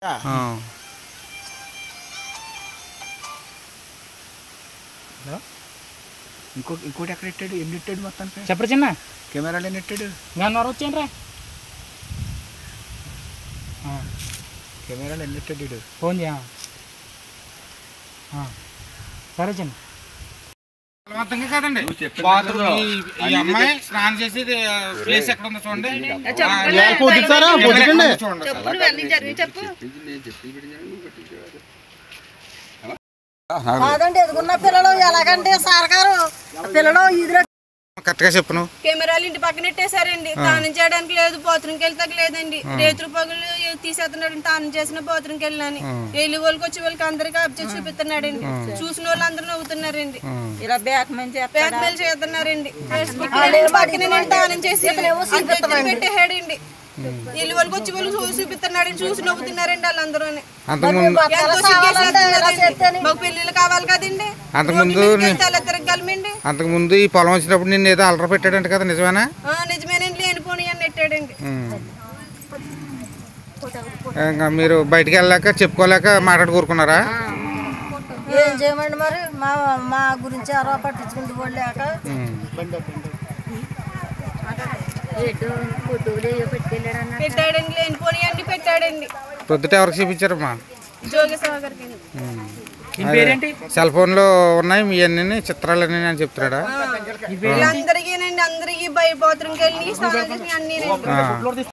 ఆ. ఇంకో ఇంకోటి ఎక్కడ పెట్టాడు ఎన్ని పెట్టాడు మొత్తానికి చెప్పరు చిన్న కెమెరాలు ఎన్ని పెట్టాడు గన్నవరం వచ్చేయండి రా కెమెరాలు ఎన్ని పెట్టాడు వీడు? ఫోన్ చేయ సరే చిన్న బలవంతంగా కదండి బాత్రూమ్ ఈ- ఈ అమ్మాయి స్నానం చేసి ప్లేస్ ఎక్కడ ఉందో చూడండి పొద్దుతారా పొద్దుటండి చూడండి చెప్పు నువ్వు అన్ని జరిగి చెప్పు కాదండి ఎదుగున్న పిల్లలు ఎలాగంటే సర్కారు పిల్లలు ఇదిలో కరెక్ట్గా చెప్పు నువ్వు కెమెరాలు ఇంటి పక్కన పెట్టేశారండి తానం చేయడానికి లేదు బాత్రూమ్కి వెళ్తాక లేదండి రేతులు పగులు తీసేస్తున్నాడు తానం చేసిన బాత్రూమ్కి వెళ్ళని వెళ్ళి వాళ్ళకి వచ్చి వాళ్ళకి అందరికి అబ్జెక్ట్ చూపిస్తున్నాడండి చూసిన వాళ్ళు అందరూ నవ్వుతున్నారండి ఇలా బ్యాక్ మంచి బ్యాక్ మెయిల్ చేస్తున్నారండి పక్కన నేను తానం చేసి అద్దెత్తులు పెట్టేసాడండి వెళ్ళి వాళ్ళకి వచ్చి వాళ్ళు చూ- చూపిస్తున్నాడండి చూసి నవ్వుతున్నారండి వాళ్ళందరూ అంతకుముందు ఎంతో సిగ్గేసేస్తున్నారండి. మాకు పెళ్ళిళ్ళు కావాలి కదండి అంతకుముందు రోడ్డు మీదకి వెళ్తే అలా తిరగలమండి అంతకుముందు ఈ పొలం వచ్చినప్పుడు నిన్ను ఏదో అలర పెట్టాడంట కదా నిజమేనా ఆ, నిజమేనండి లేనిపోని అని నెట్టాడండి ఉమ్. ఇంకా మీరు బయటికి వెళ్ళాక చెప్పుకోలేక మాట్లాడు కూరుకున్నారా ఏం చేయమండి మరి మా మా గురించి ఎవరో పట్టించుకుంటూ కూడా లేక పెట్టాడండి లేనిపోని అన్ని పెట్టాడండి పొద్దుట ఎవరికి చూపించారమ్మా జోగేశ్వర గారికి నీ పేరేంటి సెల్ ఫోన్లో ఉన్నాయి మీ అన్ని చిత్రాలన్నీ అని చెప్తున్నాడా వీళ్ళందరికీనండి అందరికీ బయట బాత్రూమ్కి వెళ్ళి స్నానం చేసి అన్నీ ఆ.